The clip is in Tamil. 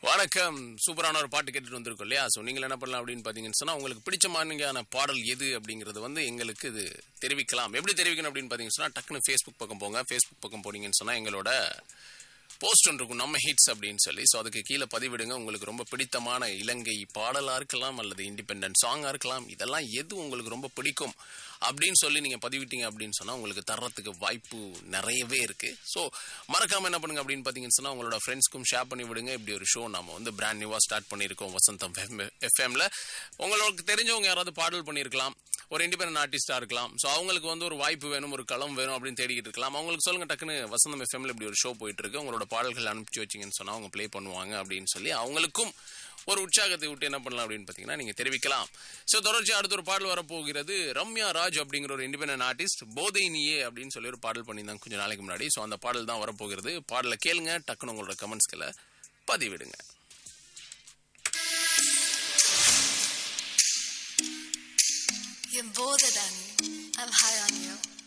வணக்கம் சூப்பரான ஒரு பாட்டு கேட்டுட்டு வந்திருக்கோம் இல்லையா ஸோ நீங்கள் என்ன பண்ணலாம் அப்படின்னு பார்த்தீங்கன்னு சொன்னால் உங்களுக்கு பிடிச்ச மாதிரியான பாடல் எது அப்படிங்கிறது வந்து எங்களுக்கு இது தெரிவிக்கலாம் எப்படி தெரிவிக்கணும் அப்படின்னு பார்த்தீங்கன்னு சொன்னால் டக்குன்னு ஃபேஸ்புக் பக்கம் போங்க ஃபேஸ்புக் பக்கம் போனீங்கன்னு சொன்னால் எங்களோட போஸ்ட் ஒன்று இருக்கும் நம்ம ஹிட்ஸ் அப்படின்னு சொல்லி ஸோ அதுக்கு கீழே பதிவிடுங்க உங்களுக்கு ரொம்ப பிடித்தமான இலங்கை பாடலாக இருக்கலாம் அல்லது இண்டிபெண்டன்ட் சாங்காக இருக்கலாம் இதெல்லாம் எது உங்களுக்கு ரொம்ப பிடிக்கும் அப்படின்னு சொல்லி நீங்கள் பதிவிட்டீங்க அப்படின்னு சொன்னால் உங்களுக்கு தர்றதுக்கு வாய்ப்பு நிறையவே இருக்குது ஸோ மறக்காமல் என்ன பண்ணுங்க அப்படின்னு பார்த்தீங்கன்னு சொன்னால் உங்களோட ஃப்ரெண்ட்ஸ்க்கும் ஷேர் பண்ணி விடுங்க இப்படி ஒரு ஷோ நம்ம வந்து பிராண்ட் நியூவாக ஸ்டார்ட் பண்ணியிருக்கோம் வசந்தம் எஃப்எம்ல உங்களுக்கு தெரிஞ்சவங்க யாராவது பாடல் பண்ணியிருக்கலாம் ஒரு இண்டிபெண்டன்ட் ஆர்டிஸ்டாக இருக்கலாம் ஸோ அவங்களுக்கு வந்து ஒரு வாய்ப்பு வேணும் ஒரு களம் வேணும் அப்படின்னு தேடிக்கிட்டு இருக்கலாம் அவங்களுக்கு சொல்லுங்க டக்குன்னு வசந்தம் எஃப்எம்ல இப்படி ஒரு ஷோ போயிட்டு இருக்கு உங்களோட பாடல்கள் அனுப்பிச்சு வச்சிங்கன்னு சொன்னால் அவங்க ப்ளே பண்ணுவாங்க அப்படின்னு சொல்லி அவங்களுக்கும் ஒரு உற்சாகத்தை விட்டு என்ன பண்ணலாம் அப்படின்னு பார்த்தீங்கன்னா நீங்கள் தெரிவிக்கலாம் ஸோ தொடர்ச்சி அடுத்த ஒரு பாடல் வரப்போகிறது ரம்யா ராஜ் அப்படிங்கிற ஒரு இண்டிபெண்டன்ட் ஆர்டிஸ்ட் போதை நீயே அப்படின்னு சொல்லி ஒரு பாடல் பண்ணியிருந்தாங்க கொஞ்சம் நாளைக்கு முன்னாடி ஸோ அந்த பாடல் தான் வரப்போகிறது பாடலை கேளுங்க டக்குன்னு உங்களோட கமெண்ட்ஸ்களை பதிவிடுங்க என் போதை தான் I'm high on you